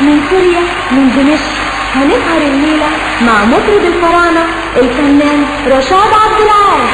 من سوريا من دمشق هنسهر الليلة مع مطرب الفراعنة الفنان رشاد عبد العال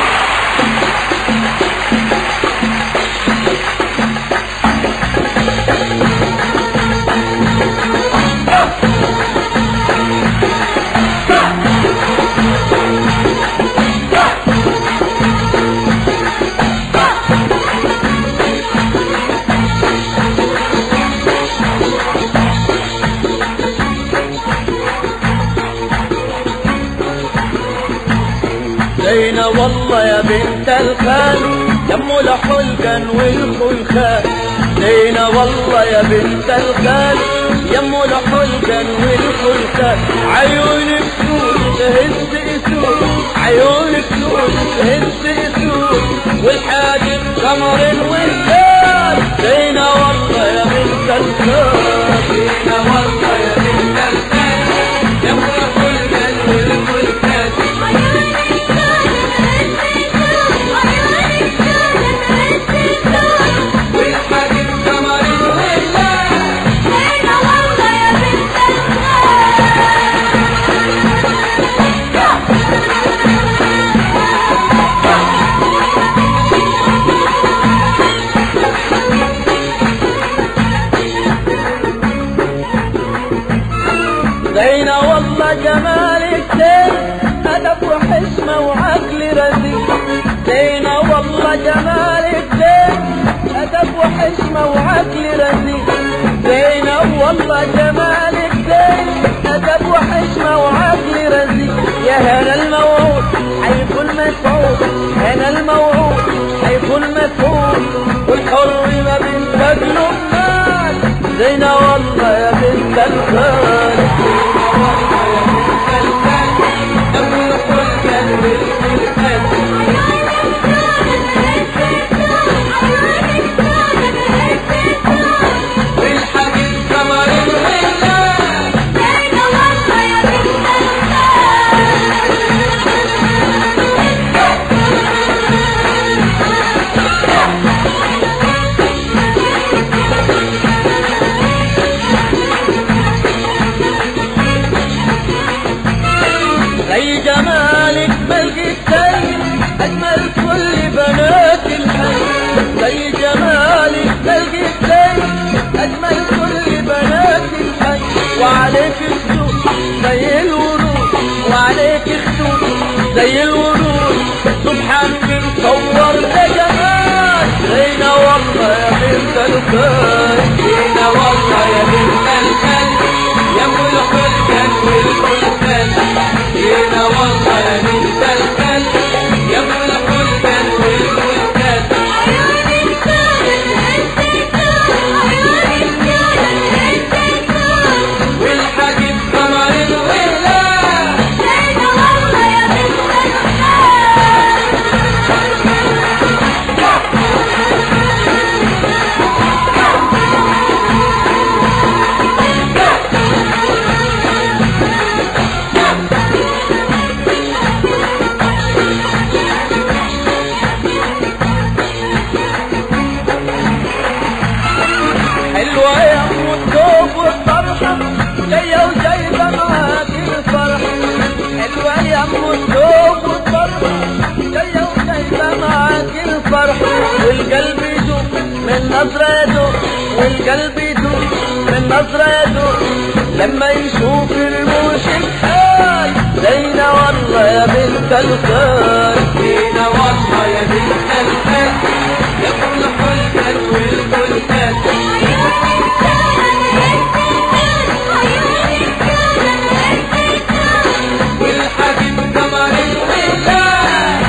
زينة والله يا بنت الخال يم الحلقن والخلخال زينة والله يا بنت الخال يم الحلقن والخلخال عيونك سود تهز اسود عيونك سود تهز اسود والحاجب قمر والهلال زينة والله يا بنت الخال زينة والله يا بنت الخال يم الحلقن والخلخال والحاجب قمر والهلال زينة والله جمالك زين أدب وحشمة وعقل رزين زينة والله جمالك زين أدب وحشمة وعقل رزين زينة والله جمالك زين أدب وحشمة وعقل رزين يا هنا الموعود حيكون مسعود هنا الموعود حيكون مسعود والحر ما بين فجل ومال زينة والله يا بنت الخال زي جمالك ملقيت زي أجمل كل بنات الحي زي جمالك ملقيت زي أجمل كل بنات الحي وعليك خدود زي الورود وعليك خدود زي الورود سبحان من صور ده جمال زينة والله يا بنت الخير زينة والله يا بنت الخير يا ملك الكل والكل جينا والله يا بنت الكل يا ملك الكل والكل والحاجب قمر الغلال حلوة يا ام الثوب والطرحة جاية وجايبة معاك الفرح حلوة يا ام الثوب والطرحة جاية وجايبة معاك الفرح والقلب يدوب من نظرة يدوب والقلب يدوب من نظرة يدوب لما يشوف رموش الحال زينة والله يا بنت الخير زينة والله يا بنت الخير يا كل حلقة والكل والحبيب قمر الهلال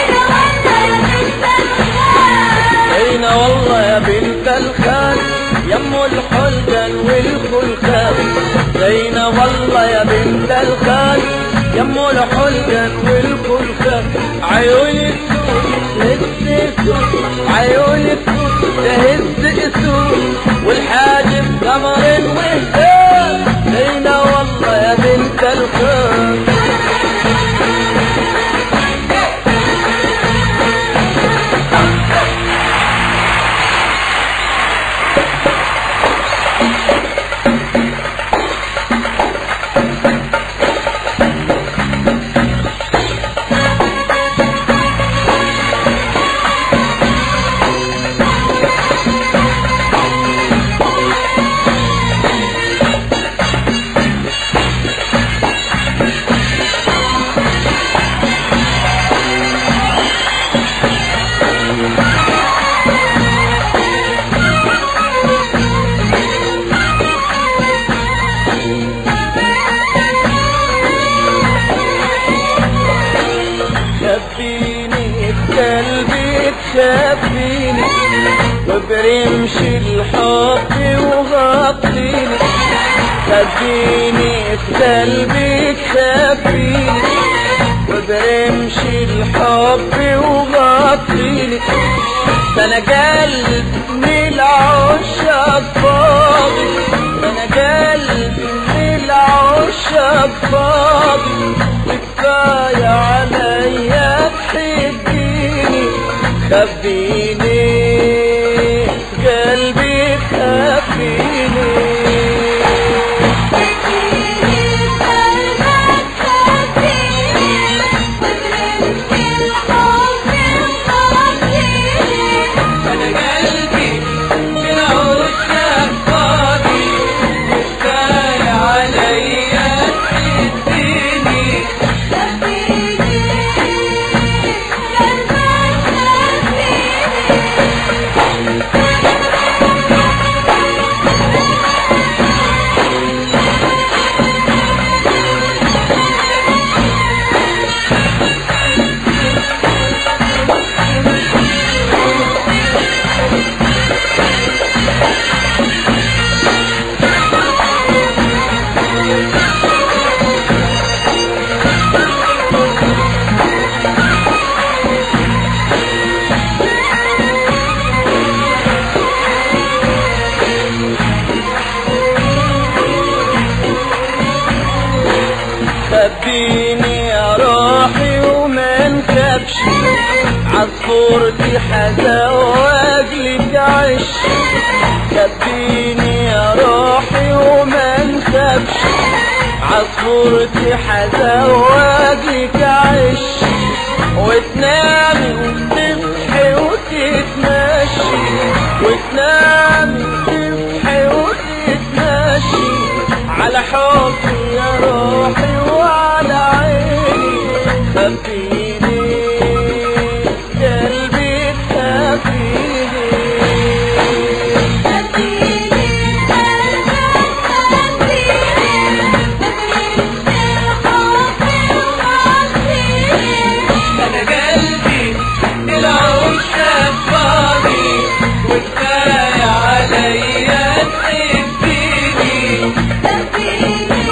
زينة والله يا بنت الخال يم الحلقن والخلخال زينة والله يا بنت الخال يم الحلقن والخلخال عيونك تهز اسود عيونك تهز اسود والحاجب قمر وهدال زينة والله يا بنت الخال الحب وغطيني خبيني في قلبك خبيني وبرمش الحب وغطيني ده انا قلب من العشاق فاضي ده انا قلب من العشاق فاضي وكفاية عليا تحبيني خبيني قلبي خبيني انا قلبي من عشاق فاضي كفاية عليا تحبيني خبيني يا روحي وما نخافش عصفورتي حزواج لك عش خبيني يا روحي وما نخافش عصفورتي حزواج لك عش وتنامي وتصحي وتتمشي وتنامي وتصحي وتتمشي على حبي يا روحي وعلى عيني خبيني قلبي خبيني انا قلبي العشاق فاضي وكفايه عليا تحبيني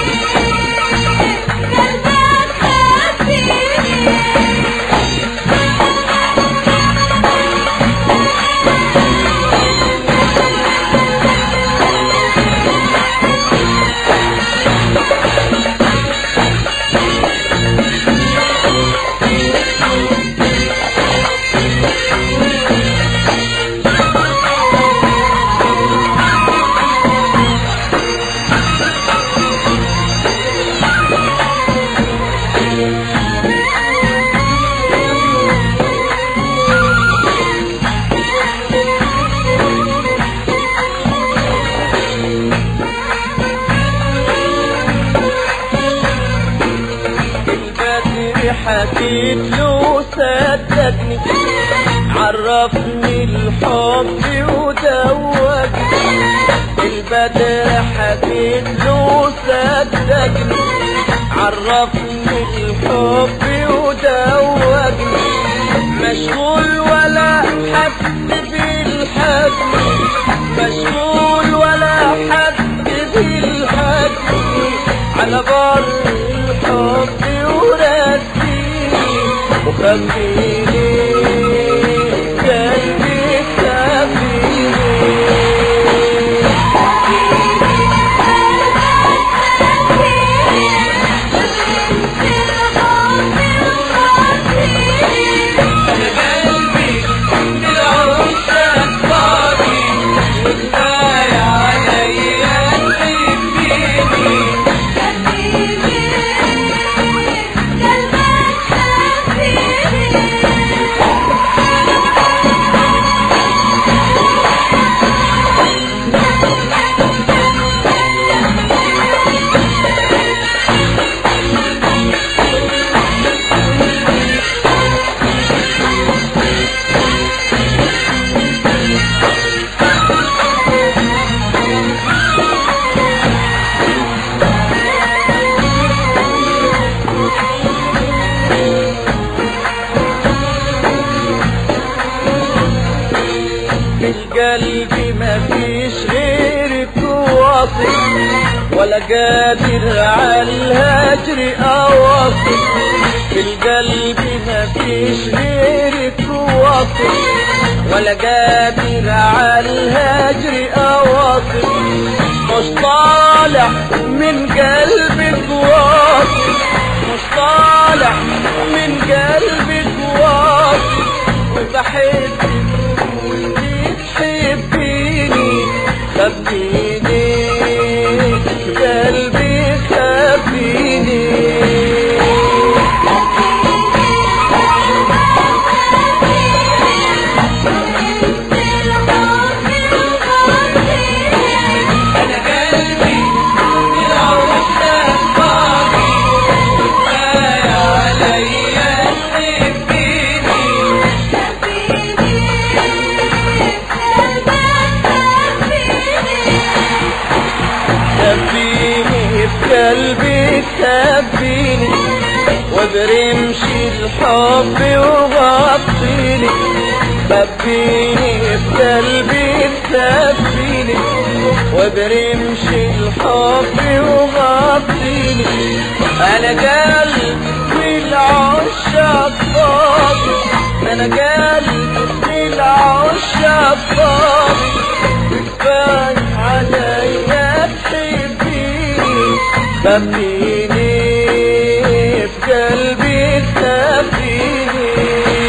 البدر حكيت له صدقني عرفني الحب ودوجني البدر حكيت له صدقني عرفني الحب ودوجني مشغول ولا حد بالحد مشغول ولا حد بالحد على بر الحب ورسيني وخبيني قلبي خبيني انا قلبي بالعشاق فاضي وكفايه عليا تحبيني ولا قادر على الهجر أواصل في القلب مفيش غيرك واصل ولا قادر على الهجر أواصل مش طالع من قلبك واصل مش طالع من قلبك واصل وبحبك وانتي تحبيني خبيني قلبي خبيني انا قلبي العروسة فاضي وكفاية عليا تحبيني خبيني في قلبي خبيني وبرمشي الحب وغطيني خبيني في قلبي خبيني وبرمشي الحب وغطيني انا قلبي العشاق فاضي انا قلبي العشاق فاضي كفاية عليا تحبيني خبيني في قلبي خبيني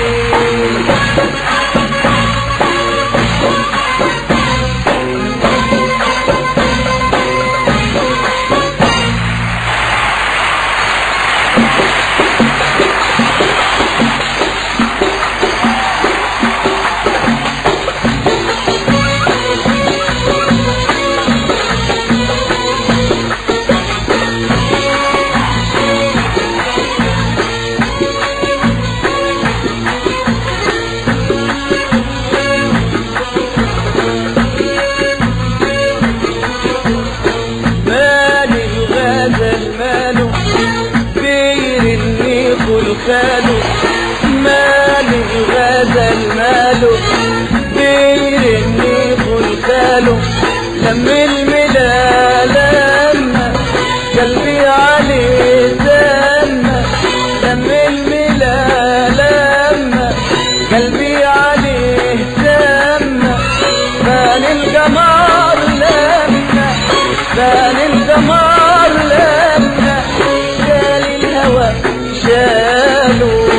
مالي الغزل ماله بير النيخ والخاله مالي الغزل ماله بير النيخ والخاله لم الملا لما قلبي عليه دمه لم الملا لما قلبي عليه دمه بان القمر لما بان القمر لما شال الهوى شالوا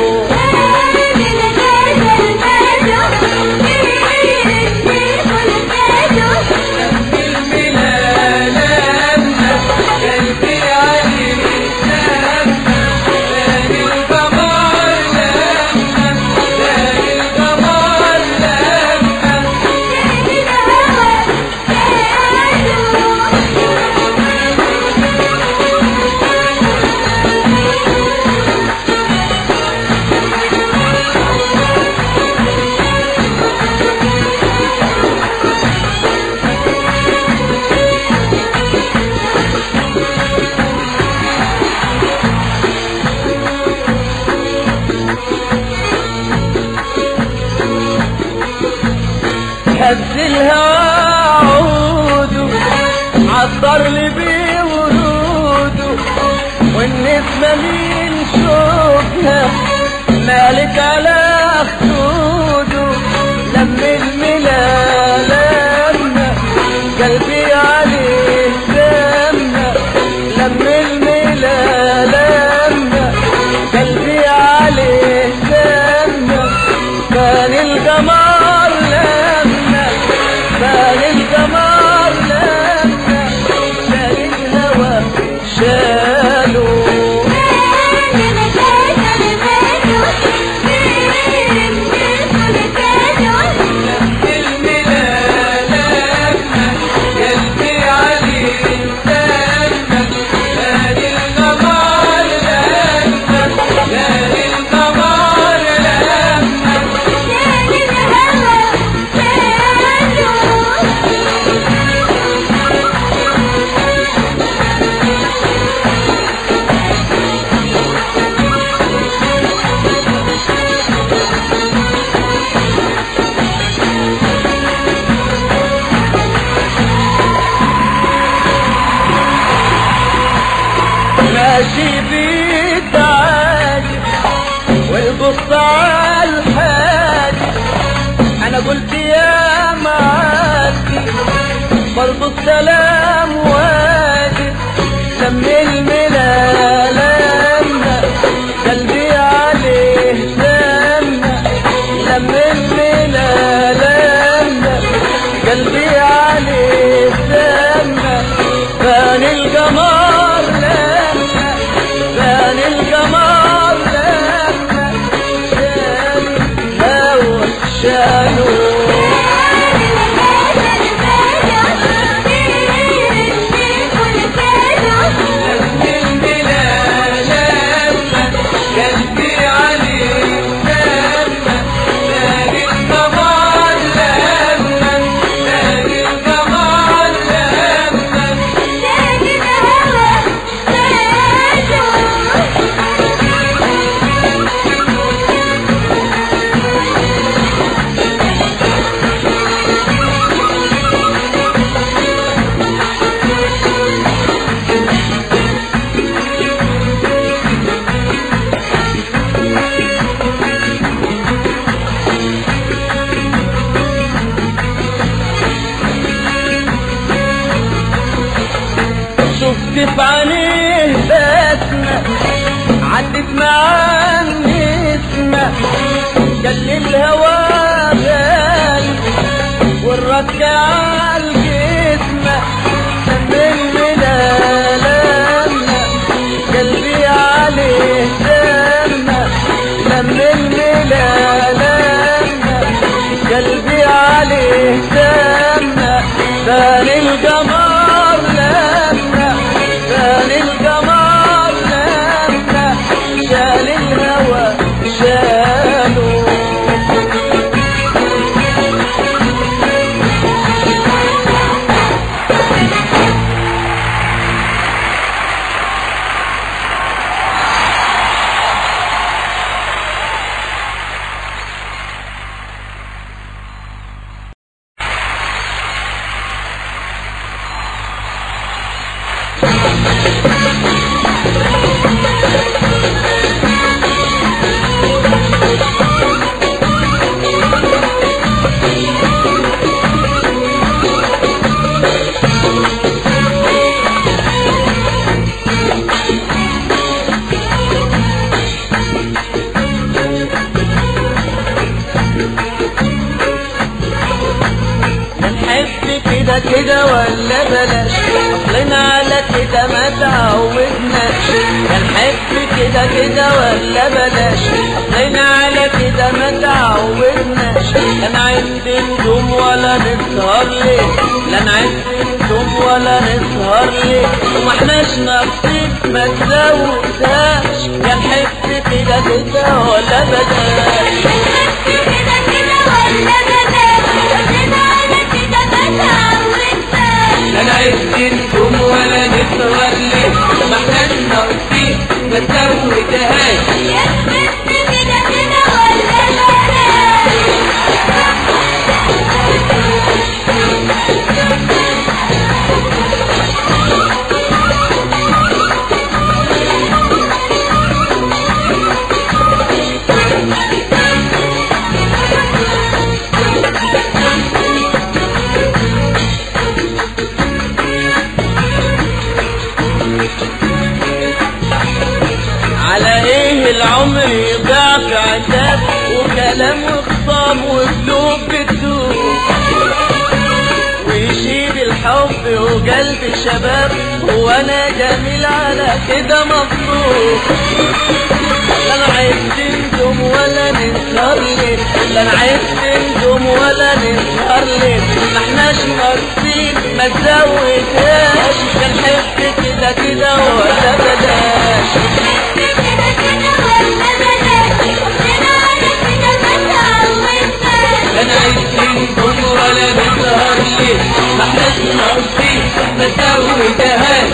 هز الهوى عوده عطر لي بيه وروده والنسمة مين شوفها مالك على خدوده لم الملا لما قلبي عليه سمة لم الملا لما قلبي عليه سمة كان القمر لما كان القمر لما شال الهوى شالوا الملا لما ماشي بيك عادي والبص على الحاجة انا قلت يا معادي برضو السلام واجب لم الملا لما قلبي عليه سمع لم الملا لما قلبي عليه سمع بان القمر لما بان القمر لما شال الهوى شالوه قلبي عليه لما نادي القمر لما نادي القمر لما شفت في عينيه بسمة عدت معاه نسمة قال الهوى غالي والرك عالجسمة سمي لما قلبي عليه سمة لما الملا لما قلبي عليه سمة بان القمر لما بان القمر لما شال الهوى شالوا نحب كده كده ولا بلاش اصلنا على كده ما تعودناش نحب كده كده ولا بلاش اصلنا على كده ما تعودناش لا نعد نجوم ولا نسهر ليه لا نعد نجوم ولا نسهر ليه وما احناش ناقصين ما تزودهاش يا نحب كده كده ولا بلاش لا نعد نجوم ولا نسهر ليه ما احناش ناقصين ما تزودهاش على ايه العمر يضيع في عتاب وكلام وخصام وقلوب بتدوب ويشيل الحب وقلب الشباب وانا جميل على كده مبسوط لا انا عايز نجوم ولا نسهر ليه لا انا عايز نجوم ولا نسهر ليه ما احناش ناقصين ما تزودهاش كان حب كده كده ولا بلاش لا انا عايز نجوم ولا نسهر ليه ما احناش ناقصين ما تزودهاش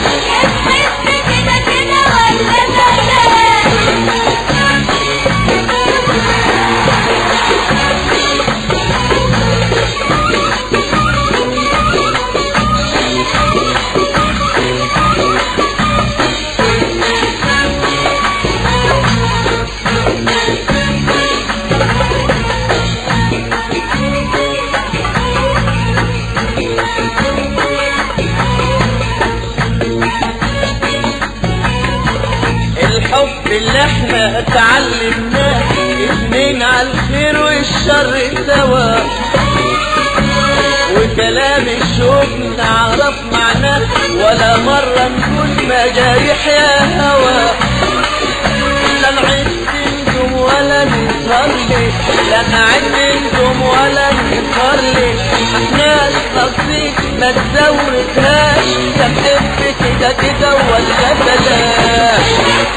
اللي احنا اتعلمناه اتنين على الخير والشر سوا وكلام الشوق نعرف معناه ولا مرة نكون مجاريح يا هوا لا نعد نجوم ولا نسهر لي لا نعد نجوم ولا نسهر لي احناش قصدي ما تزودهاش لا نحب كده كده ولا بلاش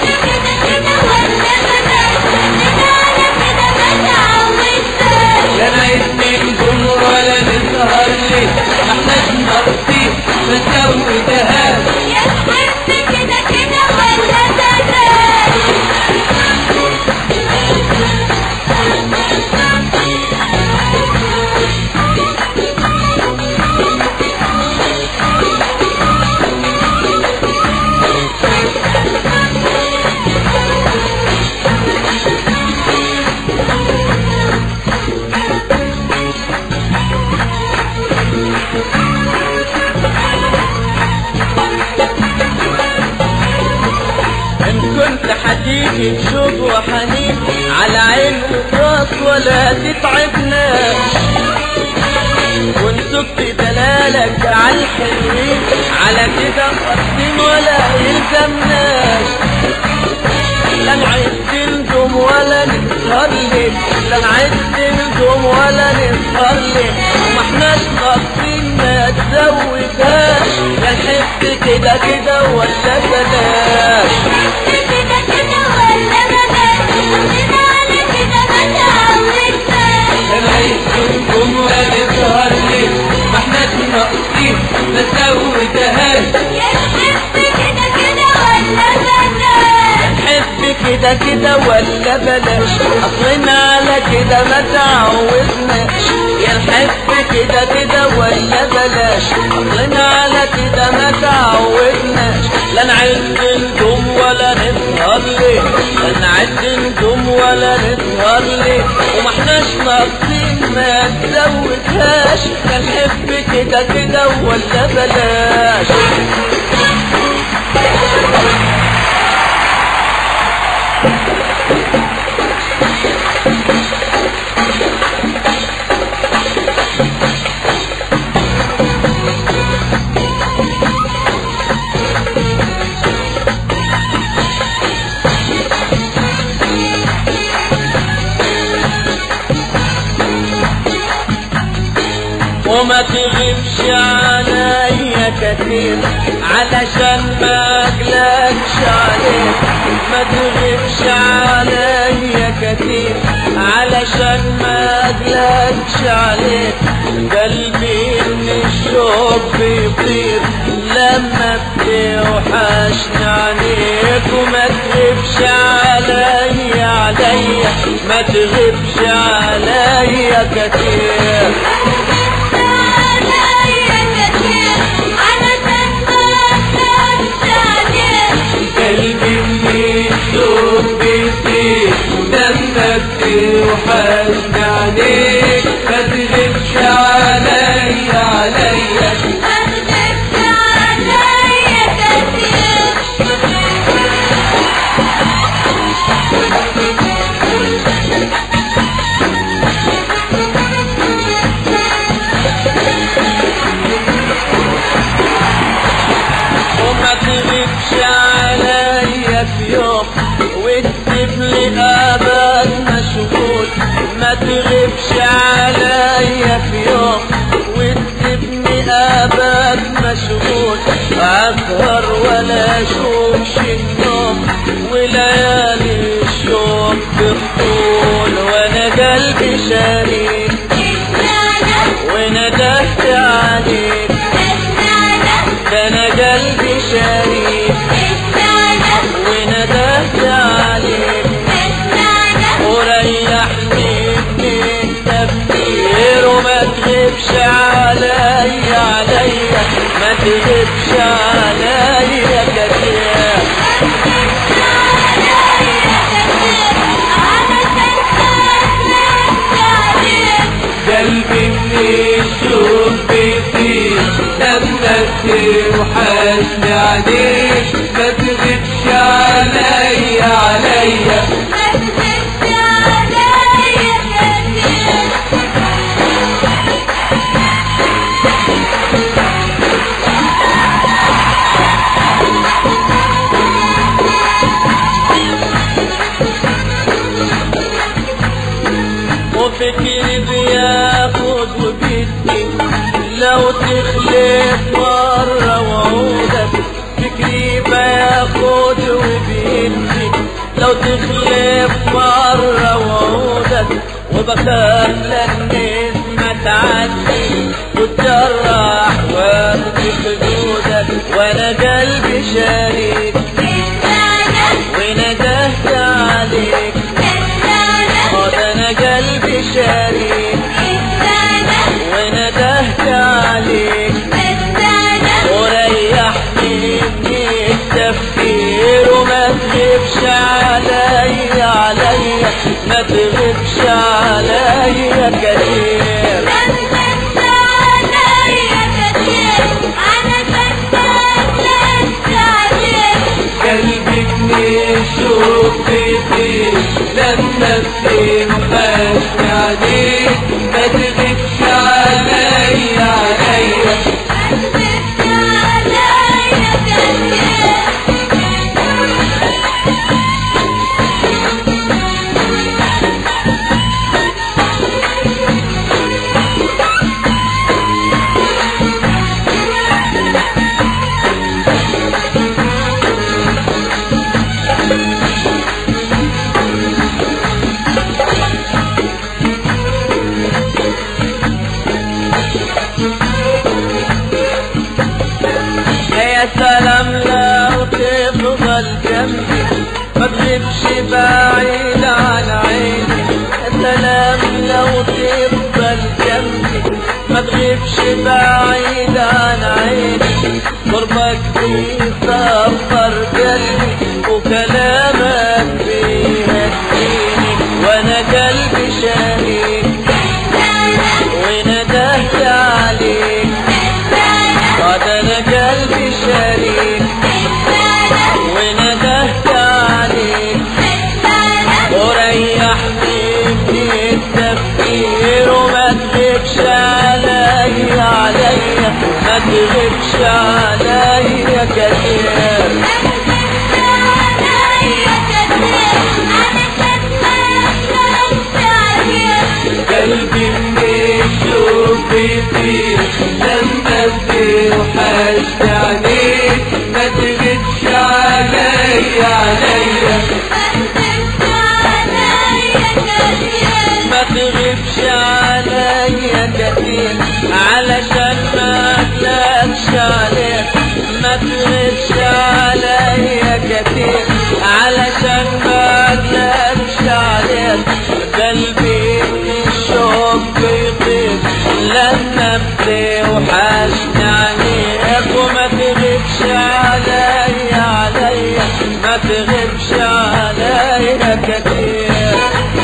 لا نعد نجوم ولا نسهر لي احناش قصدي ما تزودهاش إن كنت حتيجي شوق وحنين على عين وراس ولا تتعبنا وان سكت دلالك على الحلوين على كده قصدين ولا يلزمناش لا نعد نجوم ولا نسهر لك لا نعد نجوم ولا نسهر لك وما احناش قاصدين ما تزودهاش لا نحب كده كده ولا بلاش نعيش نجوم ولا نسهر لك ما احناش ناقصين ما تزودهاش نحب كده كده ولا بلاش اصلنا على كده ما تعودناش يا نحب كده كده ولا بلاش اصلنا على كده ما تعودناش لا نعد نجوم ولا نسهر ليه لا نعد نجوم ولا نسهر ليه وما احناش ناقصين ما تزودهاش لا نحب كده كده ولا بلاش وما تغيبش عليا كتير علشان ما اقلقش عليك ما تغيبش عليا كتير علشان ما اقلقش عليك قلبي من الشوق بيطير لما بتوحشني عليك وما تغيبش عليا عليا ما تغيبش عليا كتير قلبي من الشوق بيطير لما بتوحشني عليك ما تغيبش عليا عليا وما تغيبش عليا في يوم وتسيب لي ابد مشغول ما تغيبش عليا في يوم وتسيبني ابد مشغول اسهر ولا اشوفش النوم وليالي الشوق بتطول وانا قلبي شريك وندهت عليك ده انا قلبي شريك وندهت عليك وريحني من التفكير وما تغيبش عليا عليا ما تغيبش عليا كتير قلبي من الشوق بيطير لما توحشني عليك ما تغيبش عليا عليا عليا ما تغيبش عليا كتير وفكري بياخد وبيدي لو تخلف مرة وعودك فكري بياخد وبيدي لو تخلف مرة وعودك وبخاف للناس ما تعدي وتجرح وقت خدودك وانا قلبي شريك وندهت عليك هذا انا قلبي شريك وندهت عليك وريحني من التفكير وما تغيبش عليا عليا ما تغيبش عليا كتير قلبك نشوف فيه لما بتنفش عليك ما تغيبش عليا عليا يا سلام لو تفضل جنبي ما تغيبش بعيد عن عيني يا سلام لو تفضل جنبي ما تغيبش بعيد عن عيني قربك بيصفر قلبي وكلامك بيهديني وانا قلبي شهيد وندهت عليك هذا انا قلبي شريك وندهت عليك وريحني من التفكير وما تغيبش عليا عليا ما تغيبش عليا كتير قلبي من الشوق فيه لما بتوحشت عليك ما تغيبش عليا عليا ما تغيبش عليا كتير علشان ما اقلقش عليك ما تغيبش عليا كتير علشان ما اقلقش عليك قلبي من الشوق بيطير لما بتوحشني عليك وما تغيبش عليا عليا ما تغيبش عليا كتير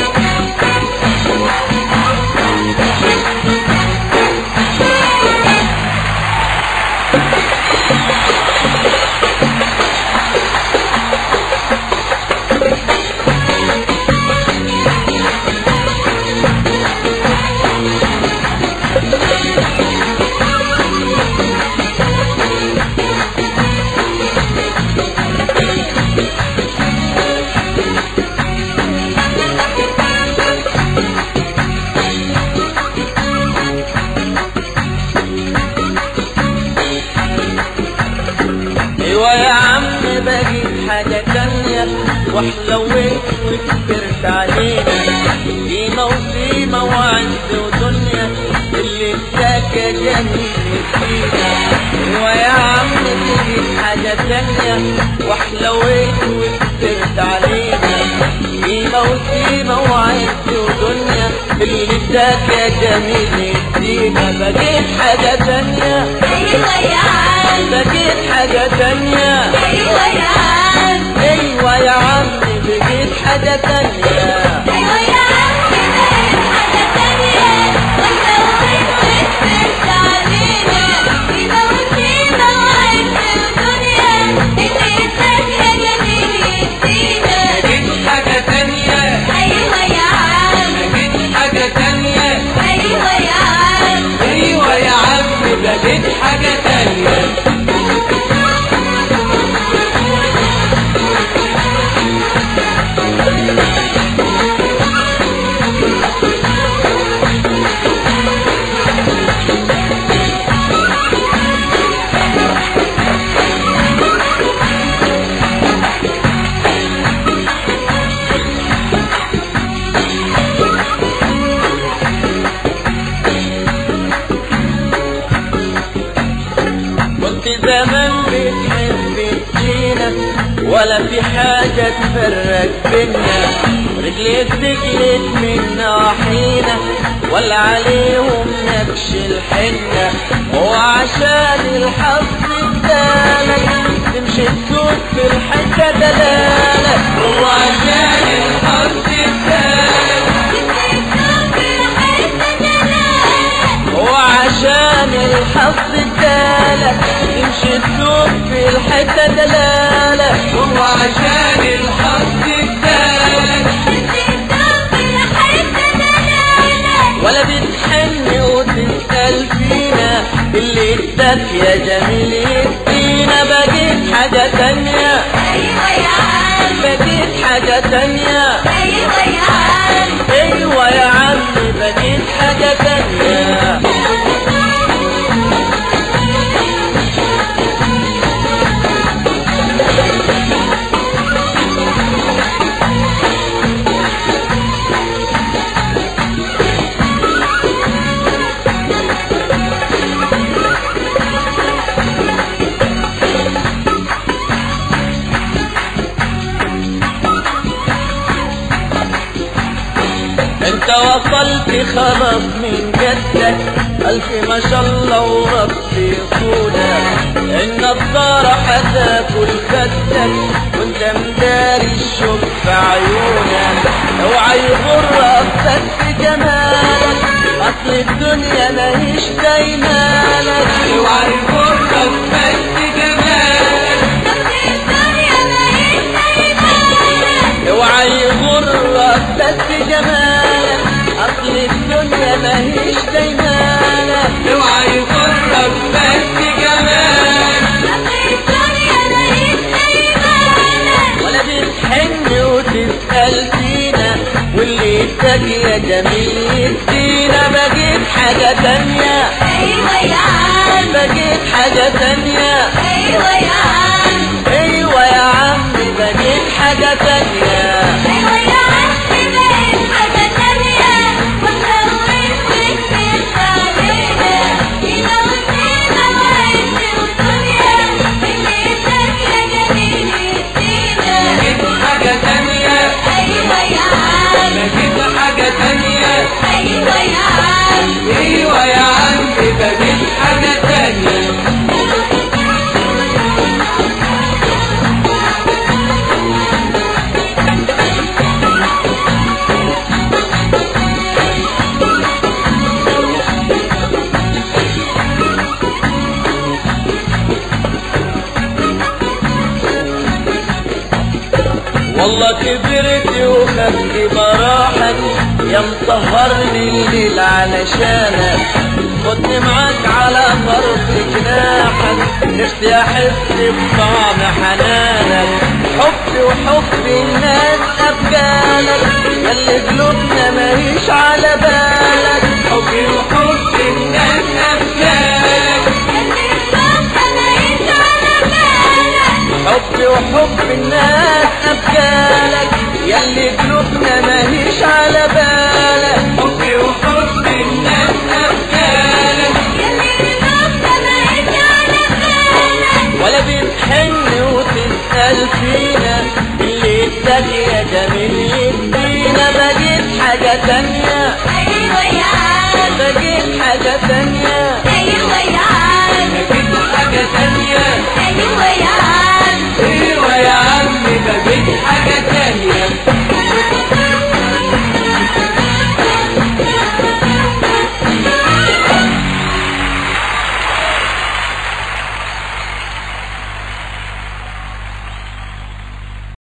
ايوه يا عم بقيت حاجة تانية وحلويت وكبرت علينا قيمة وقيمة وعز ودنيا اللي اداك يا جميل فينا ايوه يا عم بقيت حاجة تانية وحلويت وكبرت علينا قيمة وقيمة وعز ودنيا اللي اداك يا جميل فينا بقيت حاجة تانية بقيت حاجة تانية ايوه يا عمي بقيت حاجة تانية بقيت حاجة زمان بتحب تجينا ولا في حاجة تفرق بينا رجليك تجلد من ناحينا ولا عليهم نكش الحنة وعشان الحظ ادالك تمشي تسوق في الحتة دلالك وعشان الحظ ادالك وعشان الحظ ادالك تمشي تسوق في الحتة دلالك وعشان الحظ ادالك ولا بتحن وتسأل فينا اللي اداك يا جميل يدينا بقيت حاجة تانية بقيت حاجة تانية ايوه يا عمي بقيت حاجة تانية انت وصلت خلاص من جدك الف ما شاء الله وربي يصونك النضارة هتاكل خدك وانت مداري الشوق في عيونك اوعى يغرك بس جمالك اصل الدنيا ماهيش دايمالك اوعى يغرك بس جمالك اوعى يغرك بس جمالك اصل الدنيا ماهيش دايمالك اوعى يغرك بس جمالك ولا بتحن وتسأل فينا واللي اداك يا جميل يدينا بقيت حاجة تانية بقيت حاجة تانية ايوه يا عمي بقيت حاجة تانية بقيت حاجة تانية بقيت حاجة تانية ايوه يا عمي بقيت حاجة تانية والله كبرت وخدت براحك يا مطهرني الليل علشانك خدني معاك على طرف جناحك نفسي احس بطعم حنانك حبي وحب الناس ابجالك اللي قلوبنا ماهيش على بالك حبي وحب الناس ابجالك حبي وحب الناس أبكالك يلي قلوبنا ماهيش على بالك حبي وحب الناس أبكالك ولا بتحن وتسأل فينا اللي اداك